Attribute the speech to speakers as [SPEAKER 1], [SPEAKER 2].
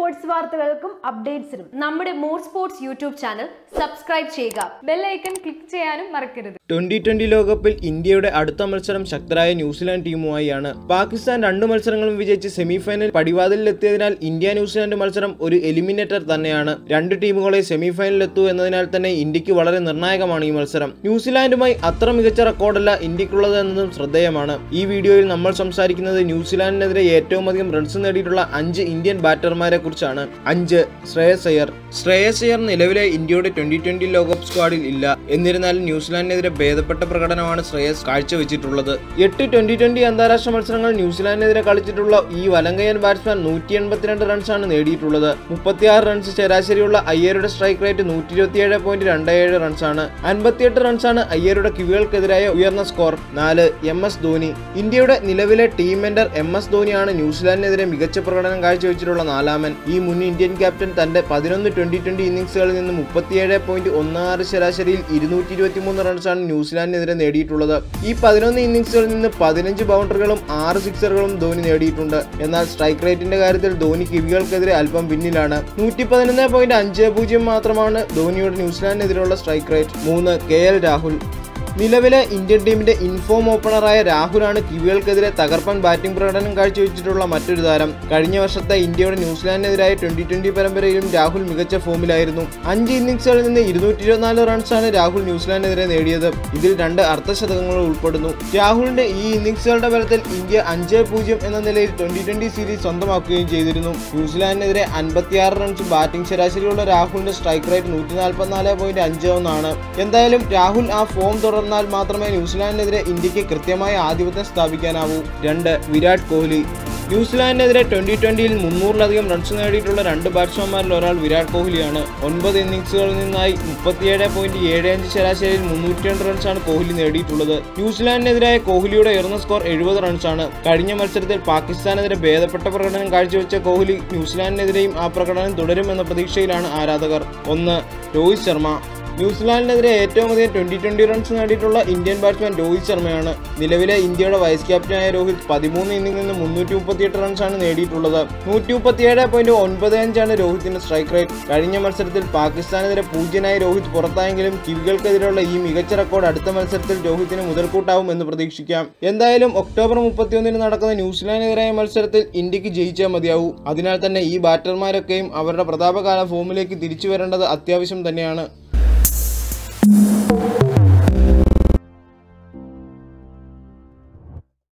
[SPEAKER 1] sports വാർത്തകൾക്കും അപ്ഡേറ്റ്സിനും നമ്മുടെ more sports YouTube channel subscribe ചെയ്യുക
[SPEAKER 2] ബെല്ലൈക്കൺ ക്ലിക്ക് ചെയ്യാനും മറക്കരുത്
[SPEAKER 3] ട്വന്റി ട്വന്റി ലോകകപ്പിൽ ഇന്ത്യയുടെ അടുത്ത മത്സരം ശക്തരായ ന്യൂസിലാൻഡ് ടീമുമായാണ് പാകിസ്ഥാൻ രണ്ട് മത്സരങ്ങളും വിജയിച്ച് സെമിഫൈനൽ പടിവാതിലെത്തിയതിനാൽ ഇന്ത്യ ന്യൂസിലാൻഡ് മത്സരം ഒരു എലിമിനേറ്റർ തന്നെയാണ് രണ്ട് ടീമുകളെ സെമിഫൈനലിലെത്തു എന്നതിനാൽ തന്നെ ഇന്ത്യക്ക് വളരെ നിർണായകമാണ് ഈ മത്സരം ന്യൂസിലാൻഡുമായി അത്ര മികച്ച റെക്കോർഡല്ല ഇന്ത്യക്കുള്ളത് എന്നതും ശ്രദ്ധേയമാണ് ഈ വീഡിയോയിൽ നമ്മൾ സംസാരിക്കുന്നത് ന്യൂസിലാൻഡിനെതിരെ ഏറ്റവും അധികം റൺസ് നേടിയിട്ടുള്ള അഞ്ച് ഇന്ത്യൻ ബാറ്റർമാരെ കുറിച്ചാണ് അഞ്ച് ശ്രേയസ് അയ്യർ ശ്രേയസ് അയ്യർ നിലവിലെ ഇന്ത്യയുടെ ട്വന്റി ട്വന്റി ലോകകപ്പ് സ്ക്വാഡിൽ ഇല്ല എന്നിരുന്നാലും ന്യൂസിലാൻഡിനെതിരെ ഭേദപ്പെട്ട പ്രകടനമാണ് ശ്രേയസ് കാഴ്ചവെച്ചിട്ടുള്ളത് എട്ട് ട്വന്റി ട്വന്റി അന്താരാഷ്ട്ര മത്സരങ്ങൾ ന്യൂസിലാൻഡിനെതിരെ കളിച്ചിട്ടുള്ള ഈ വലങ്കയൻ ബാറ്റ്സ്മാൻ നൂറ്റി എൺപത്തിരണ്ട് റൺസാണ് നേടിയിട്ടുള്ളത് മുപ്പത്തിയാറ് റൺസ് ശരാശരിയുള്ള അയ്യരുടെ സ്ട്രൈക്ക് റേറ്റ് നൂറ്റി ഇരുപത്തിയേഴ് പോയിന്റ് രണ്ട് ഏഴ് റൺസാണ് അൻപത്തിയെട്ട് റൺസാണ് അയ്യരുടെ കിവികൾക്കെതിരായ ഉയർന്ന സ്കോർ നാല് എം എസ് ധോനി ഇന്ത്യയുടെ നിലവിലെ ടീം മെന്റർ എം എസ് ധോനിയാണ് ന്യൂസിലാൻഡിനെതിരെ മികച്ച പ്രകടനം കാഴ്ചവെച്ചിട്ടുള്ള നാലാമൻ ഈ മുൻ ഇന്ത്യൻ ക്യാപ്റ്റൻ തന്റെ പതിനൊന്ന് ട്വന്റി ട്വന്റി ഇന്നിംഗ്സുകളിൽ നിന്ന് മുപ്പത്തിയേഴ് പോയിന്റ് ഒന്ന് ആറ് ശരാശരിയിൽ ഇരുന്നൂറ്റി ഇരുപത്തിമൂന്ന് റൺസാണ് ന്യൂസിലാൻഡിനെതിരെ നേടിയിട്ടുള്ളത് ഈ പതിനൊന്ന് ഇന്നിംഗ്സുകളിൽ നിന്ന് പതിനഞ്ച് ബൗണ്ടറികളും ആറ് സിക്സറുകളും ധോനി നേടിയിട്ടുണ്ട് എന്നാൽ സ്ട്രൈക്ക് റേറ്റിന്റെ കാര്യത്തിൽ ധോനി കിവികൾക്കെതിരെ അല്പം പിന്നിലാണ് നൂറ്റി പതിനൊന്ന് പോയിന്റ് അഞ്ച് പൂജ്യം മാത്രമാണ് ധോനിയുടെ ന്യൂസിലാൻഡിനെതിരെയുള്ള സ്ട്രൈക്ക് റേറ്റ് മൂന്ന് കെ എൽ രാഹുൽ നിലവിലെ ഇന്ത്യൻ ടീമിന്റെ ഇൻഫോം ഓപ്പണറായ രാഹുലാണ് കിവികൾക്കെതിരെ തകർപ്പൻ ബാറ്റിംഗ് പ്രകടനം കാഴ്ചവെച്ചിട്ടുള്ള മറ്റൊരു താരം കഴിഞ്ഞ വർഷത്തെ ഇന്ത്യയുടെ ന്യൂസിലാൻഡിനെതിരായ ട്വന്റി ട്വന്റി പരമ്പരയിലും രാഹുൽ മികച്ച ഫോമിലായിരുന്നു അഞ്ച് ഇന്നിംഗ്സുകളിൽ നിന്ന് ഇരുന്നൂറ്റി ഇരുപത്തിനാല് റൺസാണ് രാഹുൽ ന്യൂസിലാൻഡിനെതിരെ നേടിയത് ഇതിൽ രണ്ട് അർദ്ധശതകങ്ങൾ ഉൾപ്പെടുന്നു രാഹുലിന്റെ ഈ ഇന്നിംഗ്സുകളുടെ ബലത്തിൽ ഇന്ത്യ അഞ്ച് പൂജ്യം എന്ന നിലയിൽ ട്വന്റി ട്വന്റി സീരീസ് സ്വന്തമാക്കുകയും ചെയ്തിരുന്നു ന്യൂസിലാൻഡിനെതിരെ അൻപത്തിയാറ് റൺസ് ബാറ്റിംഗ് ശരാശരിയുള്ള രാഹുലിന്റെ സ്ട്രൈക്ക് റേറ്റ് നൂറ്റി നാൽപ്പത്തിനാല് പോയിന്റ് അഞ്ച് ഒന്നാണ് എന്തായാലും രാഹുൽ ആ ഫോം തുടർന്നാൽ മാത്രമേ ന്യൂസിലാൻഡിനെതിരെ ഇന്ത്യക്ക് കൃത്യമായ ആധിപത്യം സ്ഥാപിക്കാനാവൂ രണ്ട് വിരാട് കോഹ്ലി ന്യൂസിലാൻഡിനെതിരെ ട്വന്റി ട്വന്റിയിൽ മുന്നൂറിലധികം റൺസ് നേടിയിട്ടുള്ള രണ്ട് ബാറ്റ്സ്മാൻമാരിൽ ഒരാൾ വിരാട് കോഹ്ലിയാണ് ഒൻപത് ഇന്നിംഗ്സുകളിൽ നിന്നായി മുപ്പത്തിയേഴ് പോയിന്റ് ഏഴ് അഞ്ച് ശരാശരിയിൽ മുന്നൂറ്റി രണ്ട് റൺസാണ് കോഹ്ലി നേടിയിട്ടുള്ളത് ന്യൂസിലാൻഡിനെതിരായ കോഹ്ലിയുടെ ഉയർന്ന സ്കോർ എഴുപത് റൺസാണ് കഴിഞ്ഞ മത്സരത്തിൽ പാകിസ്ഥാനെതിരെ ഭേദപ്പെട്ട പ്രകടനം കാഴ്ചവെച്ച കോഹ്ലി ന്യൂസിലാൻഡിനെതിരെയും ആ പ്രകടനം തുടരുമെന്ന പ്രതീക്ഷയിലാണ് ആരാധകർ ഒന്ന് രോഹിത് ശർമ്മ ന്യൂസിലാൻഡിനെതിരെ ഏറ്റവും അധികം ട്വന്റി ട്വന്റി റൺസ് നേടിയിട്ടുള്ള ഇന്ത്യൻ ബാറ്റ്സ്മാൻ രോഹിത് ശർമ്മയാണ് നിലവിലെ ഇന്ത്യയുടെ വൈസ് ക്യാപ്റ്റനായ രോഹിത് പതിമൂന്ന് ഇന്നിംഗിൽ നിന്ന് മുന്നൂറ്റി മുപ്പത്തിയെട്ട് റൺസാണ് നേടിയിട്ടുള്ളത് നൂറ്റി മുപ്പത്തിയേഴ് പോയിന്റ് ഒൻപത് അഞ്ചാണ് രോഹിത്തിന്റെ സ്ട്രൈക്ക് റേറ്റ് കഴിഞ്ഞ മത്സരത്തിൽ പാകിസ്ഥാനെതിരെ പൂജ്യനായി രോഹിത് പുറത്തായെങ്കിലും കിവികൾക്കെതിരെയുള്ള ഈ മികച്ച റെക്കോർഡ് അടുത്ത മത്സരത്തിൽ രോഹിത്തിന് മുതൽക്കൂട്ടാവും എന്ന് പ്രതീക്ഷിക്കാം എന്തായാലും ഒക്ടോബർ മുപ്പത്തിയൊന്നിന് നടക്കുന്ന ന്യൂസിലാൻഡിനെതിരായ മത്സരത്തിൽ ഇന്ത്യക്ക് ജയിച്ചാൽ മതിയാവൂ അതിനാൽ തന്നെ ഈ ബാറ്റർമാരൊക്കെയും അവരുടെ പ്രതാപകാല ഫോമിലേക്ക് തിരിച്ചു വരേണ്ടത് അത്യാവശ്യം തന്നെയാണ്